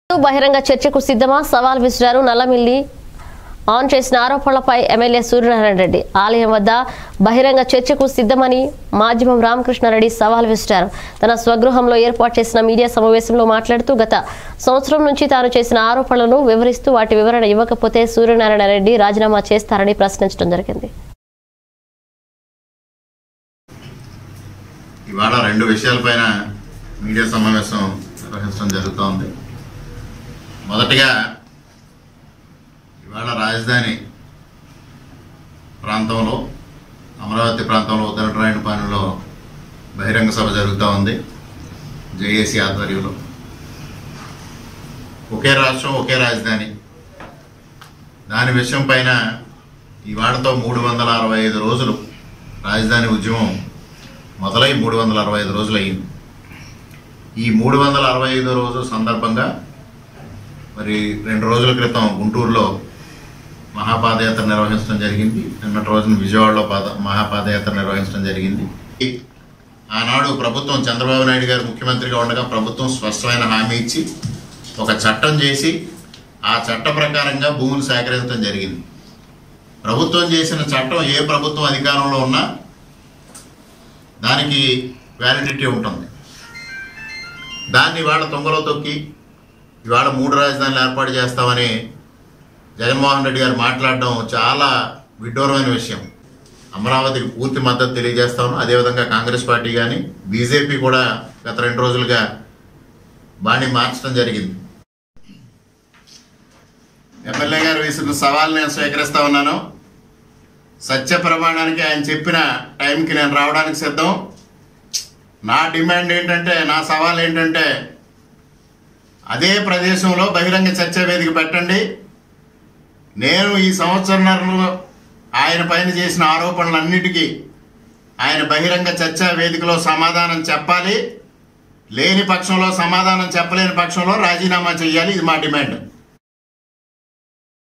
బహిరంగ చర్చకు సిద్ధమా సవాల్ విసిరారు నల్లమిల్లి ఆన్ చేసిన ఆరోపణలపై ఎమ్మెల్యే సూర్యనారాయణ రెడ్డి ఆలయం వద్ద బహిరంగ చర్చకు సిద్ధమని మాధ్యమం రామకృష్ణారెడ్డి సవాల్ విసిరారు తన స్వగృహంలో ఏర్పాటు చేసిన మీడియా సమావేశంలో మాట్లాడుతూ గత సంవత్సరం నుంచి తాను చేసిన ఆరోపణలను వివరిస్తూ వాటి వివరణ ఇవ్వకపోతే సూర్యనారాయణ రెడ్డి రాజీనామా చేస్తారని ప్రశ్నించడం జరిగింది ఇవాళ రెండు విషయాలపైన మీడియా సమావేశం నిర్వహించడం జరుగుతోంది మొదటిగా ఇవాళ రాజధాని ప్రాంతంలో అమరావతి ప్రాంతంలో ఉత్తరరాయణపాలెంలో బహిరంగ సభ జరుగుతూ ఉంది జేఏసీ ఆధ్వర్యంలో ఒకే రాష్ట్రం ఒకే రాజధాని దాని విషయం పైన ఇవాళతో మూడు వందల అరవై ఐదు రోజులు రాజధాని ఉద్యమం మొదలై మూడు వందల అరవై ఐదు రోజులు అయింది ఈ మూడు వందల అరవై ఐదో రోజు సందర్భంగా మరి రెండు రోజుల క్రితం గుంటూరులో మహాపాదయాత్ర నిర్వహించడం జరిగింది నిన్నటి రోజున విజయవాడలో పాద మహాపాదయాత్ర నిర్వహించడం జరిగింది ఆనాడు ప్రభుత్వం చంద్రబాబు నాయుడు గారు ముఖ్యమంత్రిగా ఉండగా ప్రభుత్వం స్పష్టమైన హామీ ఇచ్చి ఒక చట్టం చేసి ఆ చట్ట ప్రకారంగా భూములు సేకరించడం జరిగింది ప్రభుత్వం చేసిన చట్టం ఏ ప్రభుత్వం అధికారంలో ఉన్నా దానికి వ్యాలిడిటీ ఉంటుంది దాన్ని ఇవాళ తొంగలో తొక్కి ఇవాళ మూడు రాజధానులు ఏర్పాటు చేస్తామని జగన్మోహన్ రెడ్డి గారు మాట్లాడడం చాలా విడ్డూరమైన విషయం అమరావతికి పూర్తి మద్దతు తెలియజేస్తాను అదేవిధంగా కాంగ్రెస్ పార్టీ కానీ బీజేపీ కూడా గత రెండు రోజులుగా బాణి మార్చడం జరిగింది ఎమ్మెల్యే గారు విసిన సవాల్ నేను స్వీకరిస్తా ఉన్నాను సత్య ప్రమాణానికి ఆయన చెప్పిన టైంకి నేను రావడానికి సిద్ధం నా డిమాండ్ ఏంటంటే నా సవాల్ ఏంటంటే అదే ప్రదేశంలో బహిరంగ చర్చా వేదిక పెట్టండి నేను ఈ సంవత్సరంలో ఆయన పైన చేసిన ఆరోపణలన్నిటికీ ఆయన బహిరంగ చర్చా వేదికలో సమాధానం చెప్పాలి లేని పక్షంలో సమాధానం చెప్పలేని పక్షంలో రాజీనామా చేయాలి ఇది మా డిమాండ్